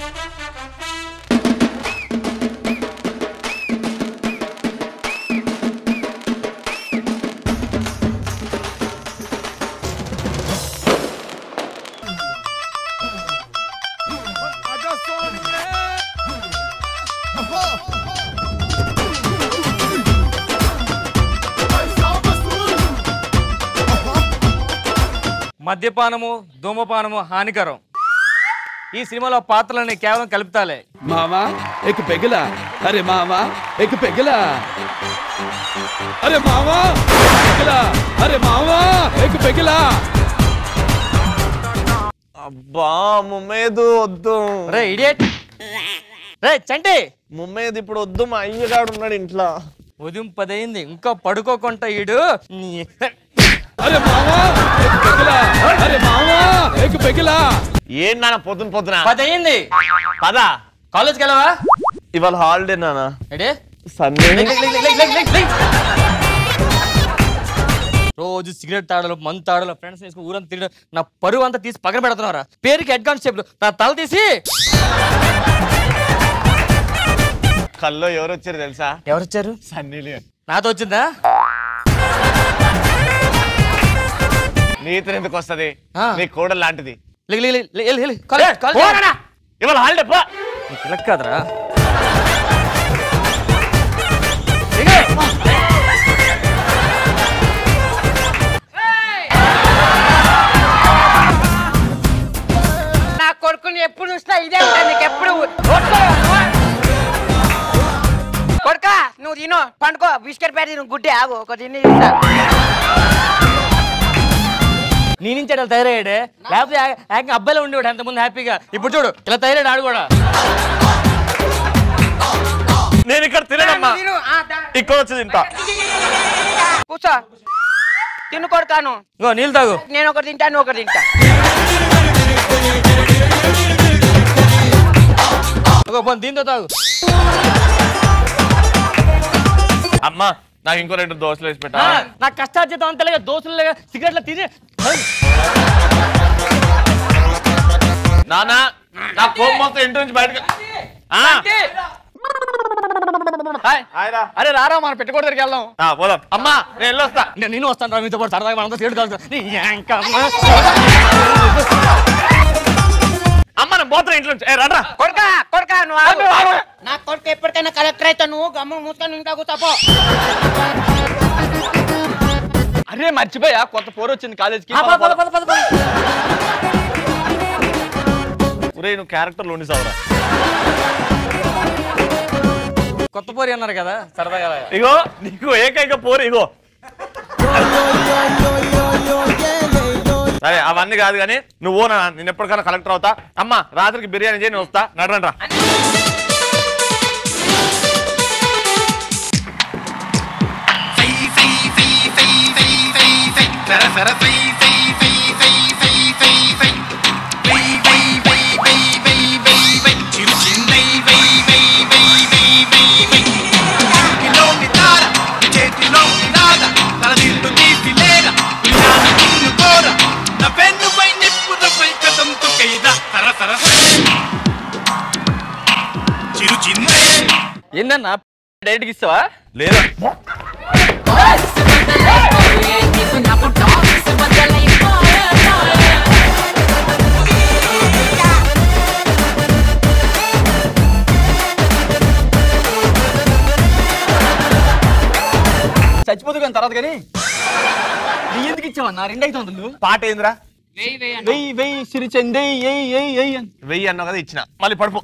మద్యపానము ధూమపానము హానికరం ఈ సినిమాలో పాత్రలని కేవలం కలుపుతాలే మామా ఎక్ పెగలా అరే మామా ఎక్ పెగలా అరే మామా పెగలా అరే మామా ఎక్ పెగలా అబ్బా ముమ్మేదు వద్దు రే ఇడియట్ రే చంటి ముమ్మేది ఇప్పుడు వద్దు మా అయ్యగాడు ఉన్నాడు ఇంట్లో ఉదయం పదయింది ఇంకా పడుకోకుండా ఈడు నీ- అరే మామా ఎక్ పెగలా అరే మామా ఎక్ పెగలా ఏం నాన్న పొద్దున పొద్దున పదయింది పదా కాలేజ్కి వెళ్ళవా ఇవాళ హాలిడే నాన్న ఎడే సండే రోజు సిగరెట్ తాడలు మందు తాడలు ఫ్రెండ్స్ వేసుకుని ఊరంతా తిరగడం నా పరువు అంతా తీసి పక్కన పెడుతున్నారా పేరుకి హెడ్ కానిస్టేబుల్ నా తల తీసి కల్లో ఎవరు వచ్చారు తెలుసా ఎవరు వచ్చారు సన్నీ లియోన్ నాతో వచ్చిందా నీతో ఎందుకు వస్తది ఆ. నీ కోడ లాంటిది లెగ్ లెగ్ లెగ్ లెగ్ లెగ్ లెగ్ కాలేజ్ కాలేజ్ పోరాడా? ఇవాళ హాలిడే పో నీకు ఇలా కాదురా నా కొడుకుని ఎప్పుడు చూసినా ఇదే ఉంటుంది నీకు ఎప్పుడు కొడుక నువ్వు తిను పండుకో బిస్కెట్ ప్యాకెట్ నువ్వు గుడ్డే ఆగు ఒక తిని చూస్తా. నీ నుంచి అట్లా తయారయ్యాడే లేకపోతే ఆ- ఏకంగా అబ్బాయిలో ఉండేవాడు ఎంతమంది హ్యాపీగా ఇప్పుడు చూడు ఇలా తయారయ్యాడు ఆడు కూడా నేను ఇక్కడ తినడమ్మా తిను, ఆ, దా. ఇక్కడ వచ్చి తింటా కూర్చో తిను కొడుకాను ఇగో నీళ్ళు తాగు నేను ఒకటి తింటా నువ్వు ఒకటి తింటా ఇగో పోనీ దీంతో తాగు అమ్మా నాకు ఇంకో రెండు దోశలు వేసి పెట్టా ఆ, నా కష్టార్జితం అంతలేగా దోశలు లేక సిగరెట్లు తిని నానా నా కోపం మొత్తం ఇంటి నుంచి బయటకు ఆ, హాయ్. హాయ్రా. అరే రారా మనం పెట్టుకోవడం దగ్గరికి వెళ్దాం ఆ, పోదాం అమ్మా నేను వెళ్ళొస్తా నేను నేను వస్తాను రా మీతో పాటు సరదాగా మనంతా సీటు కలుగుతాం నీ యాంకమ్మ. అమ్మ నేను పోతున్నా ఇంట్లో నుంచి ఏ, రండ్రా కొడుక కొడుక నువ్వు ఆగు. నా కొడుకు ఎప్పటికైనా కలెక్టర్ అయితే నువ్వు గమ్ము మూసుకొని ఇంకా కూర్చోపో అరే మర్చిపోయా కొత్త పోరు వచ్చింది కాలేజ్కి ఆ, పద, పద, పద, పద, పద. ఒరేయ్ నువ్వు క్యారెక్టర్లు ఉండిసావురా కొత్త పోరి అన్నారు కదా సరదాగా ఇగో నీకు ఏకైక పోరు ఇగో సరే అవన్నీ కాదు కానీ నువ్వు నా నేను ఎప్పటికైనా కలెక్టర్ అవుతా అమ్మా రాత్రికి బిర్యానీ చేయి నేను వస్తా నడరండ్రా ఏందన్నా డైరెక్ట్కి ఇస్తావా లేదా చచ్చిపోతు కానీ తర్వాత కానీ నీ ఎందుకు ఇచ్చావన్నా రెండు ఐదు వందలు పాట ఏందిరా వెయ్యి వెయ్యి సిరిచందే ఎయ్ ఎయ్ ఎయ్ అని వెయ్యి అన్నావు కదా ఇచ్చిన మళ్ళీ పడుపు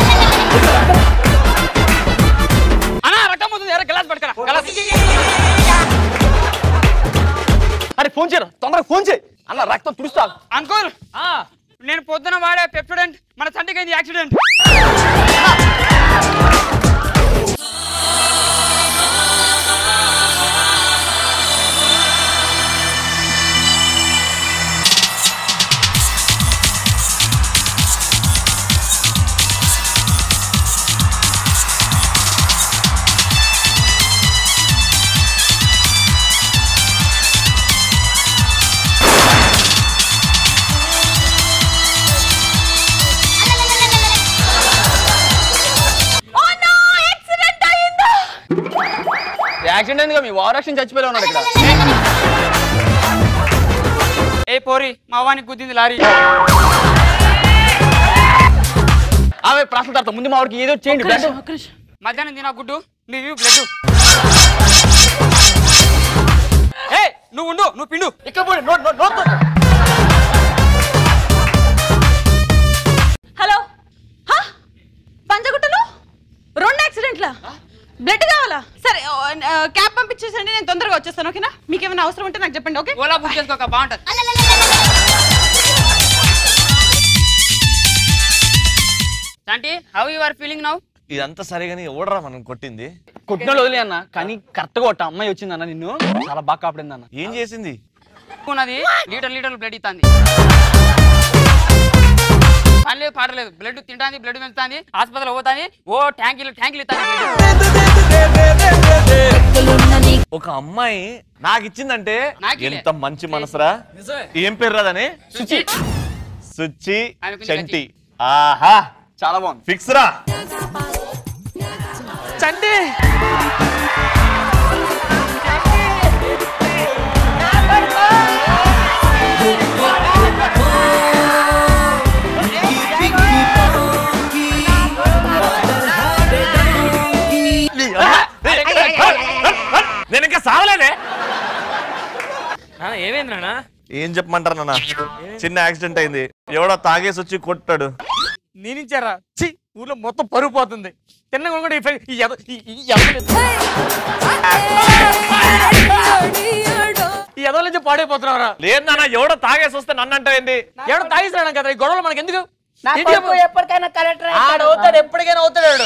అన్నా రకం అవుతుంది ఎర్ర గ్లాస్ పట్టుకరా గ్లాస్ అరే ఫోన్ చేయరా తొందరగా ఫోన్ చేయి అన్న రక్తం తుడుస్తా అంకుల్ నేను పొద్దున వాడే పెప్సోడెంట్ మన సంటికి అయింది accident La la la la la la accident అయిందిగా మీ వార్ యాక్షన్ చచ్చిపోయి ఉన్నాడు ఇక్కడ ఏ పోరి మా వానికి గుద్దింది లారీ ఆమె ప్రశ్న తర్వాత ముందు మా వాడికి ఏదో చేయండి బ్లడ్ మధ్యాహ్నం తిన గుడ్డు నీవి బ్లడ్ ఏ నువ్వు ఉండు నువ్వు పిండు ఇక్కడ పోయి నోట్ నోట్ నోట్ హలో హా? పంచగుట్టలు రెండు యాక్సిడెంట్లా బ్లడ్ కావాలా సరే ఓ, ఆ, క్యాబ్ పంపించేసండి నేను తొందరగా వచ్చేస్తాను ఓకేనా మీకు ఏమైనా అవసరం ఉంటే నాకు చెప్పండి ఓకే ఓలా బుక్ చేసుకోక బాగుంటది Shanti how you are feeling now ఇదంతా సరే కానీ ఎవడరా మనం కొట్టింది కొట్టిన వదిలే అన్న కానీ కరెక్ట్ గా కొట్ట అమ్మాయి వచ్చింది అన్న నిన్ను చాలా బాగా కాపాడింది అన్న ఏం చేసింది ఉన్నది లీటర్ లీటర్ బ్లడ్ ఇస్తుంది పని లేదు పాట లేదు బ్లడ్ తింటాంది బ్లడ్ పెంచుతుంది హాస్పిటల్ పోతాంది ఓ ట్యాంకీలు ట్యాంకీలు ఇస్తాను ఒక అమ్మాయి నాకు ఇచ్చిందంటే నాకిలే. ఎంత మంచి మనసురా ఏం పేరు రాదని శుచి సుచి ఆమెకు చంటి ఆహా చాలా బాగుంది ఫిక్స్ రా చంటి నేను ఇంకా సావలేదే నాన్న ఏమైంది నాన్న ఏం చెప్పమంటారు నాన్న చిన్న యాక్సిడెంట్ అయింది ఎవడో తాగేసి వచ్చి కొట్టాడు నేనించారా ఛీ ఊర్లో మొత్తం పరుగు పోతుంది తిన్న కూడా ఈ ఫై- ఈ ఎద- ఈ- ఈ ఎదవలు- ఈ ఎదవల నుంచి పాడైపోతున్నావురా లేదు నాన్న ఎవడో తాగేసి వస్తే నన్ను అంటావేంది ఎవడో తాగిస్తున్నాడు కదా ఈ గొడవలు మనకి ఎందుకు నా ఏంటి కొడుకు చెప్పు? ఎప్పటికైనా కలెక్టర్ ఆడు అవుతాడు ఎప్పటికైనా అవుతాడు వాడు.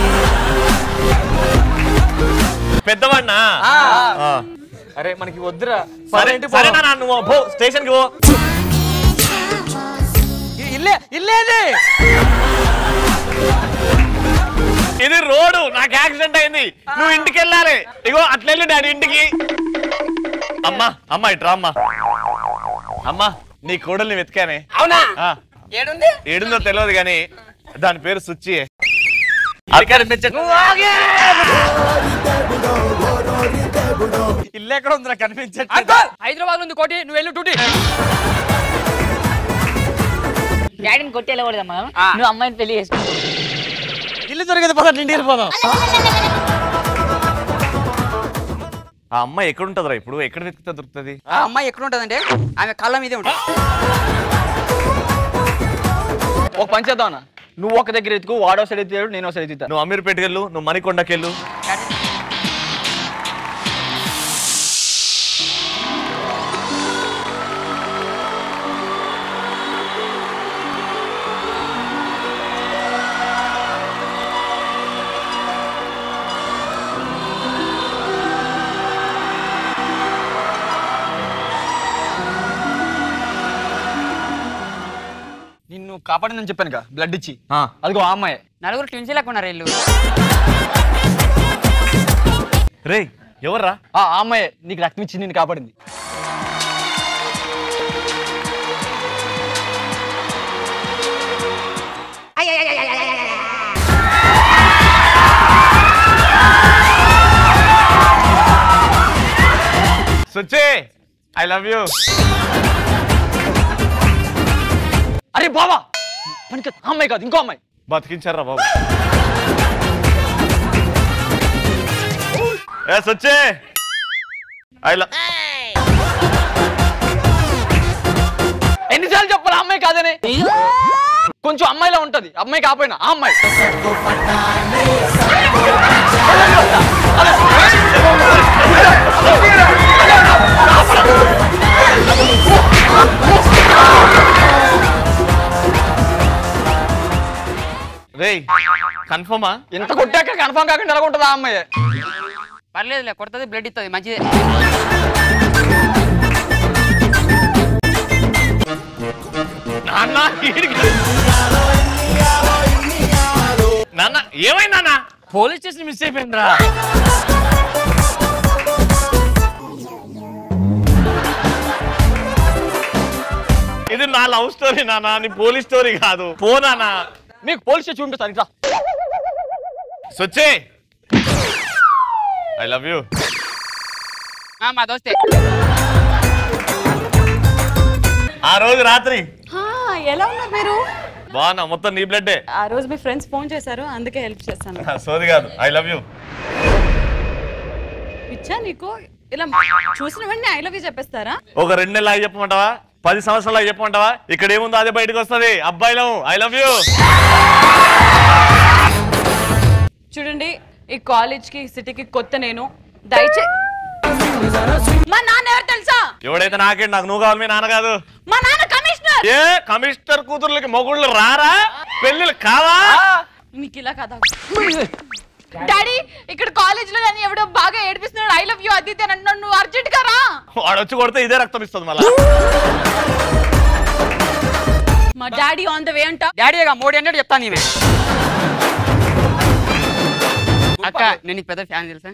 పెద్దవాడినా ఆ. అరే మనకి వద్దురా సరే ఇంటికి సరే పోదాం. నాన్న నువ్వు పో స్టేషన్ కి పో ఇ- ఇల్లే ఇల్లేది ఇది రోడ్డు నాకు యాక్సిడెంట్ అయింది నువ్వు ఇంటికి వెళ్ళాలి ఇగో అట్లెళ్ళు డాడీ ఇంటికి అమ్మా అమ్మా ఇట్రా అమ్మా అమ్మా నీ కోడల్ని వెతికానే అవునా ఆ, ఏడుంది ఏడుందో తెలియదు కానీ దాని పేరు సుచ్చి ఇల్లు ఎక్కడ ఉంది నాకు కనిపించట్లేదు హైదరాబాద్ ఉంది కోటి నువ్వు వెళ్ళు డ్యూటీ డాడీని కొట్టి వెళ్ళకూడదమ్మా నువ్వు అమ్మాయిని పెళ్లి చేసుకో ఇల్లు దొరికింది పద ఇంటికి వెళ్ళిపోదాం ఆ అమ్మాయి ఎక్కడ ఉంటుందిరా ఇప్పుడు ఎక్కడ వెతికితే దొరుకుతుంది ఆ అమ్మాయి ఎక్కడ ఉంటుందంటే ఆమె కళ్ళ మీదే ఉంటుంది ఒక పని చేద్దాం అన్న నువ్వు ఒక దగ్గర ఎత్తుకు వాడో సైడ్ ఎత్తాడు నేను ఒక సైడ్ ఎత్తుతా నువ్వు అమీర్పేటకి వెళ్ళు నువ్వు మణికొండకి వెళ్ళు నిన్ను కాపాడిందని చెప్పాను కదా బ్లడ్ ఇచ్చి ఆ. అదిగో ఆ అమ్మాయి నలుగురు ట్విన్స్ లేకున్నారు వీళ్ళు రే ఎవర్రా ఆ ఆ అమ్మాయి నీకు రక్తం ఇచ్చి నిన్ను కాపాడింది సుచి ఐ లవ్ యూ అరే బావా పనికి ఆ అమ్మాయి కాదు ఇంకో అమ్మాయి బతికించారా బాబు ఏ సుచి ఐ లవ్ ఎన్నిసార్లు చెప్పాలి ఆ అమ్మాయి కాదని కొంచెం అమ్మాయిలా ఉంటది అమ్మాయి కాపోయినా ఆ అమ్మాయి రే కన్ఫర్మా ఎంత కొట్టాక కన్ఫర్మ్ కాకుండా ఎలా ఉంటది ఆ అమ్మాయి పర్లేదులే కొడుతుంది బ్లడ్ ఇస్తుంది మంచిదే నాన్న ఈడికి- నాన్న ఏమైంది నాన్న పోలీస్ స్టేషన్ మిస్ అయిపోయిందిరా ఇది నా లవ్ స్టోరీ నాన్న నీ పోలీస్ స్టోరీ కాదు పో నాన్న మీకు పోలీస్ స్టేషన్ ఉంటుంది sir Suchi I love you ఆ, మా దోస్తే ఆ రోజు రాత్రి హా, ఎలా ఉన్నారు మీరు బాగున్నా మొత్తం నీ బ్లడ్డే ఆ రోజు మీ ఫ్రెండ్స్ ఫోన్ చేశారు అందుకే హెల్ప్ చేస్తాను సోది కాదు ఐ లవ్ యూ ఇచ్చా నీకు ఇలా చూసిన వెంటనే ఐ లవ్ యూ చెప్పేస్తారా ఒక రెండు నెలలు అయి చెప్పమంటావా పది సంవత్సరాలు అయి చెప్పమంటావా ఇక్కడ ఏముందో అదే బయటకు వస్తుంది అబ్బాయిలం ఐ లవ్ యూ చూడండి ఈ కాలేజ్ కి సిటీకి కొత్త నేను దయచే మా నాన్న ఎవరు తెలుసా ఎవడైతే నాకేంటి నాకు నువ్వు కావాలి మీ నాన్న కాదు మా నాన్న కమిషనర్ ఏ కమిషనర్ కూతుర్లకి మొగుళ్ళు రారా పెళ్ళిళ్ళు కావా మీకు ఇలా కదా డాడీ ఇక్కడ కాలేజ్ లో నన్ను ఎవడో బాగా ఏడిపిస్తున్నాడు ఐ లవ్ యూ అది ఇది అని అంటున్నాడు నువ్వు అర్జెంట్ గా రా వాడు వచ్చి కొడితే ఇదే రక్తం ఇస్తుంది మళ్ళా మా డాడీ ఆన్ ద వే అంట డాడీగా మూడు హండ్రెడ్ చెప్తాను నీవే అక్క నేను నీకు పెద్ద ఫ్యాన్ తెలుసా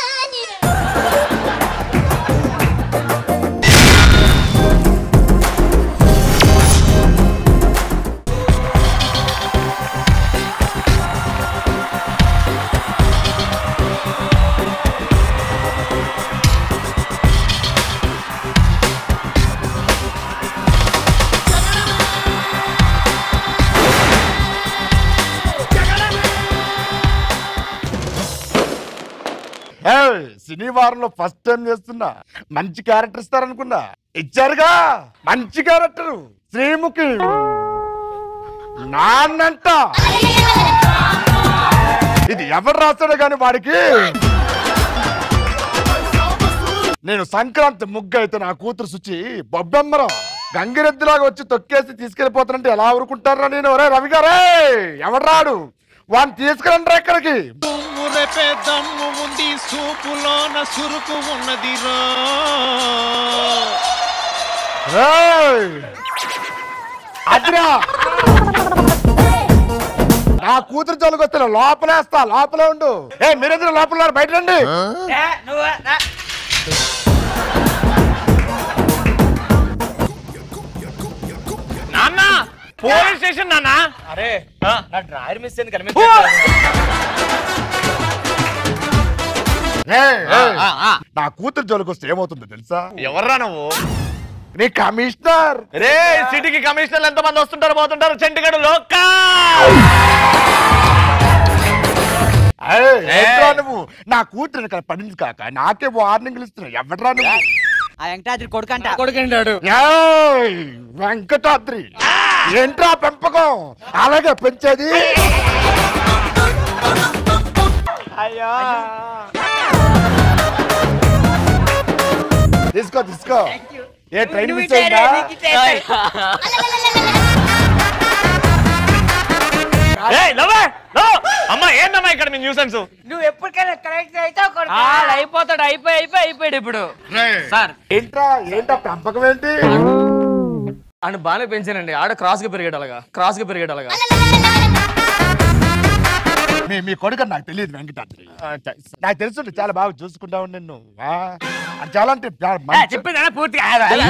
ఏయ్, సినీ వారంలో ఫస్ట్ టైం చేస్తున్నా మంచి క్యారెక్టర్ ఇస్తారనుకున్నా ఇచ్చారుగా మంచి క్యారెక్టర్ శ్రీముఖి నాన్నంట ఇది ఎవరు రాస్తాడో గాని వాడికి నేను సంక్రాంతి ముగ్గు అయితే నా కూతురు శుచి బొబ్బెమ్మరం గంగిరెద్దులాగా వచ్చి తొక్కేసి తీసుకెళ్లిపోతానంటే ఎలా ఊరుకుంటారా నేను ఒరే రవి గారే ఎవడు రాడు వాడిని తీసుకురండి ఎక్కడికి రేపే దమ్ము ఉంది సూపులోన సురుకు ఉన్నదిరా ఏయ్! అదిరా నా కూతురు జోలికి వస్తే లోపలేస్తా లోపలే ఉండు ఏ మీరెందుకు లోపల ఉన్నారు? బయట రండి నాన్న పోలీస్ స్టేషన్ నాన్న అరే ఆ? నా డ్రాయర్ మిస్ అయింది కనిపించట్లేదు ఏయ్, ఏయ్. నా కూతురు జోలికి వస్తే ఏమవుతుందో తెలుసా ఎవర్రా నువ్వు నీ కమిషనర్ రే సిటీకి కమిషనర్లు ఎంత మంది వస్తుంటారు పోతుంటారు చెంటిగడు లోక ఏయ్, ఏంట్రా నువ్వు నా కూతురు ఇక్కడ పడింది కాక నాకే వార్నింగ్లు ఇస్తున్నావు ఎవడ్రా నువ్వు ఆ వెంకటాద్రి కొడుకంట కొడుకంటాడు ఏయ్, వెంకటాద్రి ఏంట్రా పెంపకం అలాగే పెంచేది తీసుకో తీసుకో ఏ ట్రైన్ మిస్ అయిందా ఏయ్, లవ్వే, లవ్. అమ్మా ఏందమ్మా ఇక్కడ మీ న్యూసెన్స్ నువ్వు ఎప్పటికైనా కలెక్టర్ అయితే ఆడు అయిపోతాడు అయిపోయి అయిపోయి అయిపోయాడు ఇప్పుడు సార్ ఏంట్రా ఏంటా పెంపకం ఏంటి ఆయన బాగానే పెంచానండి ఆడ క్రాస్ గా పెరిగాడు అలాగా క్రాస్ గా పెరిగాడు అలాగా మీ మీ కొడుకు నాకు తెలియదు వెంకటాద్రి నాకు తెలుసు చాలా బాగా చూసుకుంటావు నిన్ను ఆ, అది చాలా అంటే చాలా మంచి- చెప్పింది పూర్తిగా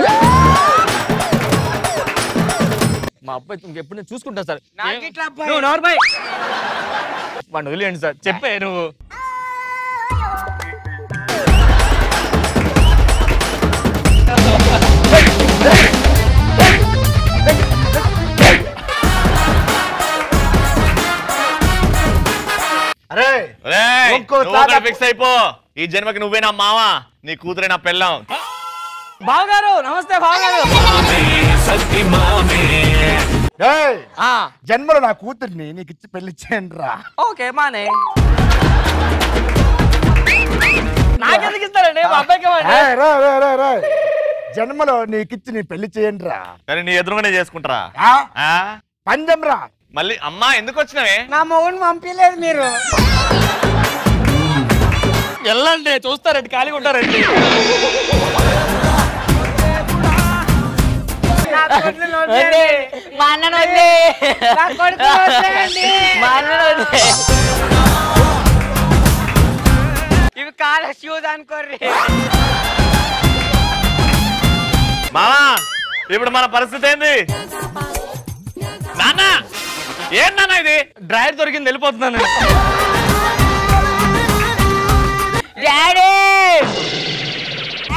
మా అబ్బాయి ఇంకెప్పుడు నేను చూసుకుంటా సార్ నాకు ఇట్లా అబ్బాయి. నువ్వు నార్మల్ వాడిని వదిలేయండి సార్ చెప్పే నువ్వు అరే ఇంకోసారి ఫిక్స్ అయిపో ఈ జన్మకి నువ్వే నా మావ నీ కూతురే నా పెళ్ళాం బావగారు నమస్తే బావగారు ఏయ్, ఆ, జన్మలో నా కూతుర్ని నీకు ఇచ్చి పెళ్లి చేయండి రా ఓకే మానే నాకెందుకు ఇస్తారండి మా అబ్బాయికి ఇవ్వండి. ఏయ్, రే, రే, రే, రే. జన్మలో నీకిచ్చి నీ పెళ్లి చేయండి రా సరే నీ ఎదురుగానే చేసుకుంటారా ఆ? ఆ? పందెం రా మళ్ళీ అమ్మా ఎందుకు వచ్చినావే నా మొగుని పంపించలేదు మీరు వెళ్ళండి చూస్తారండి ఖాళీగా ఉంటారండి నా కొడుకుని వదిలేయండి. మా అన్నను వదిలే నా కొడుకుని వదిలేయండి. మా అన్నను వదిలే ఇవి కాల షూస్ అనుకోర్రి మావా ఇప్పుడు మన పరిస్థితి ఏంది నాన్న ఏం నాన్న ఇది డ్రైవర్ దొరికింది వెళ్ళిపోతున్నాను డాడీ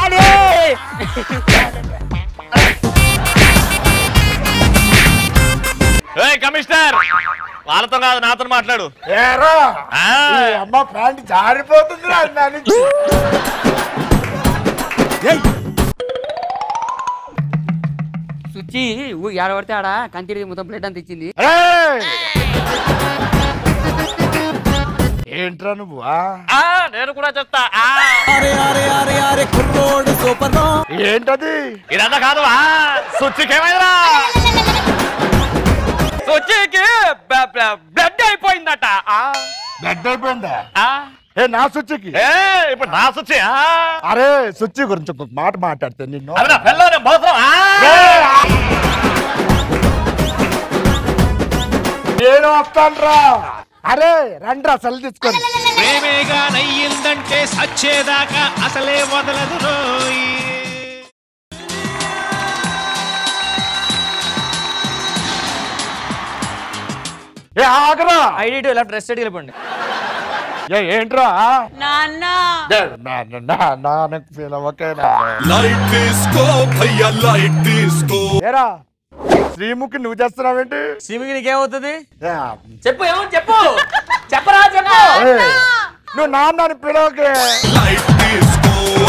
ఏయ్ కమిషనర్ వాళ్ళతో కాదు నాతో మాట్లాడు ఏరా ఆ. ఈ అమ్మ ప్యాంట్ జారిపోతుంది రా నా నుంచి. సుచ్చి ఏడ పడితే ఆడ కంతిరి మొత్తం ప్లేట్ అంత ఇచ్చింది ఏయ్! ఏంట్రా నువ్వు ఆ? ఆ, నేను కూడా చెప్తా ఆ. ఏంటది ఇదంతా కాదు ఆ, సుచ్చికి ఏమైందిరా సుచ్చికి బ్లడ్ అయిపోయిందట ఆ, బెడ్ అయిపోయిందా ఆ. ఏ నా సుచ్చికి ఏ ఇప్పుడు నా సుచ్చి ఆ. అరే సుచ్చి గురించి ఒక మాట మాట్లాడితే నిన్ను అది నా పిల్ల నేను మోసం ఆ. నేను వస్తానురా అరే రండ్రా సెల్ తీసుకొని ప్రేమేగా నయ్యిందంటే సచ్చేదాకా అసలే వదలదు రోయ్ ఏ ఆగరా ఐడి టు లెఫ్ట్ రెస్ట్ వెళ్ళిపోండి ఏ ఏంట్రా నాన్న ఏ, నా నా- నా నాన్నకు ఫీల్ అవ్వకేనా లైట్ తీసుకో భయ్యా లైట్ తీసుకో ఏరా శ్రీముఖి నువ్వు చేస్తున్నావేంటి సిమికి నీకేమవుతుంది ఏ, చెప్పు ఏమో చెప్పు చెప్పరా చెప్పు ఏ, నువ్వు నాన్న అని పిలవకే లైట్ తీసుకో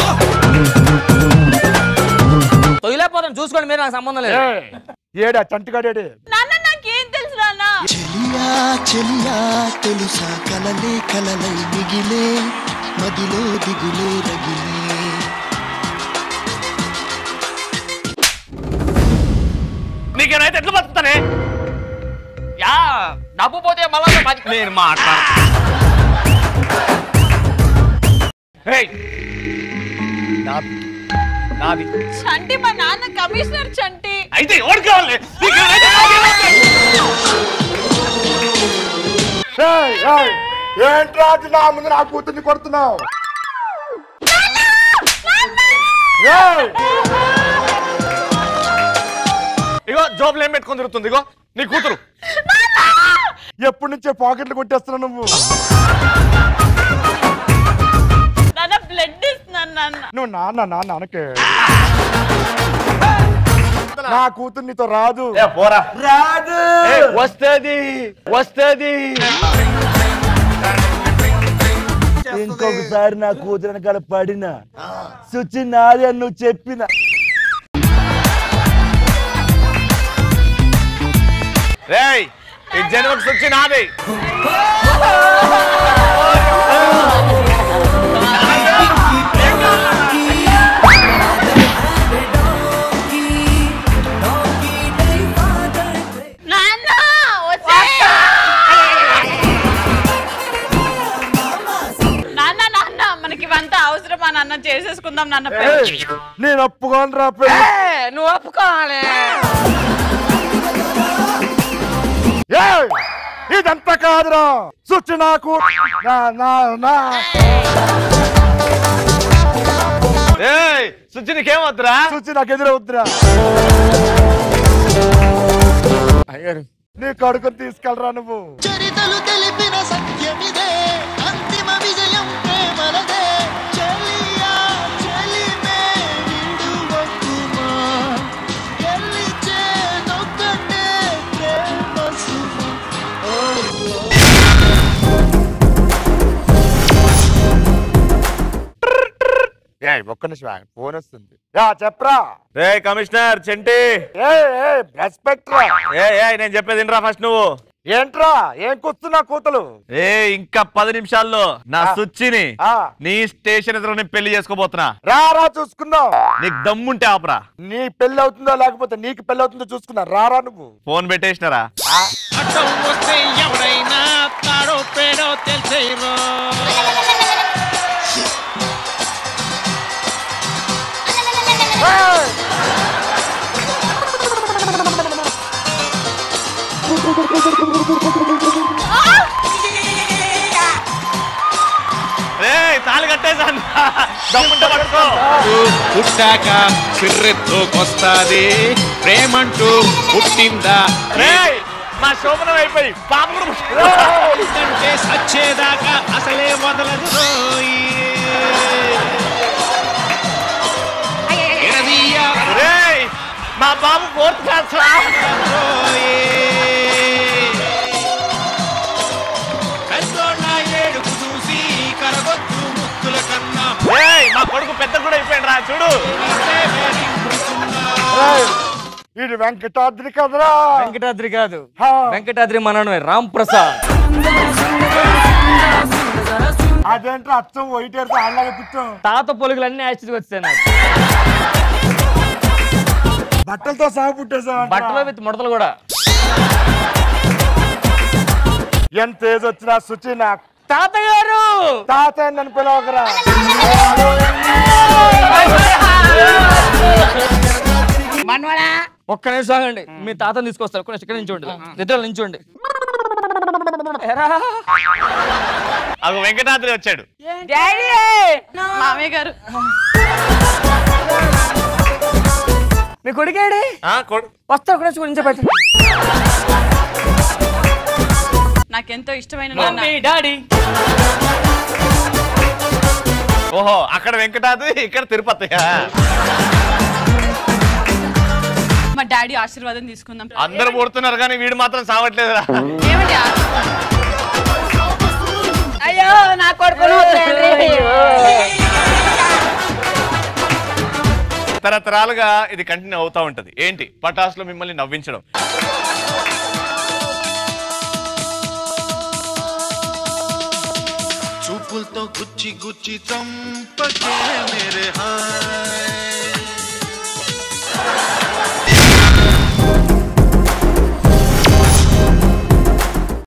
తొలిలేకపోతాను చూసుకోండి మీరు నాకు సంబంధం లేదు ఏ, ఏడా చంటిగాడేడి నాన్న నాకేం తెలుసు నాన్న చెలియా చెలియా తెలుసా కలలే కలలై మిగిలే మదిలో దిగులే రగిలే నీకేమైతే ఎట్లా బతుకుతానే యా డబ్బు పోతే మళ్ళా బతి- నేను మాట్లాడు ఏయ్, నాది నాది చంటి మా నాన్న కమిషనర్ చంటి అయితే ఎవరు కావాలి నీకేమైతే నాకేమైతే? ఏయ్, ఏయ్, ఏంట్రా అది నా ముందు నా కూతుర్ని కొడుతున్నావు ఏయ్, ఇగో జోబులు ఏం పెట్టుకొని తిరుగుతుంది ఇగో నీ కూతురు ఎప్పటి నుంచే పాకెట్లు కొట్టేస్తున్నావు నువ్వు నాన్న బ్లడ్ ఇస్తున్నాను నాన్న నువ్వు నాన్న నాన్న అనకే నా కూతురు నీతో రాదు ఏ పోరా రాదు వస్తది వస్తది ఇంకొకసారి నా కూతురు వెనకాల పడిన సుచి నాది అని నువ్వు చెప్పిన రేయ్ ఈ జన్మకు సుచ్చి నాది నాన్న వచ్చే నాన్న నాన్న మనకి ఇవంతా అవసరమా నాన్న చేసేసుకుందాం నాన్న పెళ్లి. నేను ఒప్పుకోను రా పెళ్లి. ఏ, నువ్వు ఒప్పుకోవాలి ఏయ్! ఇదంతా కాదురా సుచి నాకు నా నా నా ఏయ్ సుచ్చి నీకేమవుతురా సుచి నాకు ఎదురవుద్దురా నీ కొడుకుని తీసుకెళ్ళరా నువ్వు చరితలు తెలిపిన సత్యమిదే అంతిమ విజయం ప్రేమలదే చెలియా చెలిమే విడువకుమా గెలిచే నొక్కటే ప్రేమ సుమ ఓ ఏయ్ ఒక్క నిమిషం ఆగు. ఫోన్ వస్తుంది యా చెప్పరా రే కమిషనర్ చెంటి ఏ ఏ రెస్పెక్ట్ రా ఏ ఏ నేను చెప్పేది వినరా ఫస్ట్ నువ్వు ఏంట్రా ఏం కూస్తున్నా కూతులు ఏ ఇంకా పది నిమిషాల్లో నా ఆ. సుచ్చిని ఆ. నీ స్టేషన్ ఎదురు నేను పెళ్లి చేసుకోబోతున్నా రా రా చూసుకుందాం నీకు దమ్ముంటే ఆపరా నీ పెళ్లి అవుతుందో లేకపోతే నీకు పెళ్లి అవుతుందో చూసుకున్నా రారా నువ్వు ఫోన్ పెట్టేసినారా అడ్డం వస్తే ఎవడైనా తాడో పేడో తెలిసేరో రే తాళి కట్టేసాను దమ్ముంటే పట్టుకో పుట్టాక పిర్రెత్తుకొస్తాది ప్రేమంటూ పుట్టిందా రేయ్ మా శోభనం అయిపోయి పాప కూడా పుట్టింది. అంటే సచ్చేదాకా అసలే వదలదు రోయ్. మా బాబు ఫోర్త్ క్లాస్ పెద్దోళ్ళ ఏడుపు చూసి కరగొద్దు ముక్కుల కన్నా ఏయ్, మా కొడుకు పెద్ద కూడా అయిపోయాడు రా చూడు ఏయ్, ఇది వెంకటాద్రి కదరా వెంకటాద్రి కాదు వెంకటాద్రి మనమే రామ్ ప్రసాద్ అదేంట్రా అచ్చం వైట్ ఎడితే అలాగే పుట్టాం తాత పొలుగులన్నీ యాసిడ్కి వచ్చాయి నాకు బట్టలతో సహా పుట్టేసా బట్టలో విత్ ముడతలు కూడా ఎంత ఏజ్ వచ్చినా శుచి నా తాతగారు తాత అని నన్ను పిలవకరా మనవడా ఒక్క నిమిషం ఆగండి మీ తాతని తీసుకొస్తారు ఒక్క నిమిషం ఇక్కడ నించోండి నిద్రలో నించోండి ఎరా అగో వెంకటాద్రి వచ్చాడు మామయ్య గారు మీ కొడుకేడి ఆ, కొడు- వస్తా ఒక నిమిషం నించోబెట్టు నాకెంతో ఇష్టమైన నాన్న మమ్మీ డాడీ ఓహో అక్కడ వెంకటాద్రి ఇక్కడ తిరుపతి మా డాడీ ఆశీర్వాదం తీసుకుందాం అందరు పుడుతున్నారు కానీ వీడు మాత్రం సావట్లేదురా ఏమండి ఆ- అయ్యో నా కొడుకును వదిలేయండి. తరతరాలుగా ఇది కంటిన్యూ అవుతా ఉంటది ఏంటి పటాసులో మిమ్మల్ని నవ్వించడం చూపులతో గుచ్చి గుచ్చి చంపకే మేరే హాయ్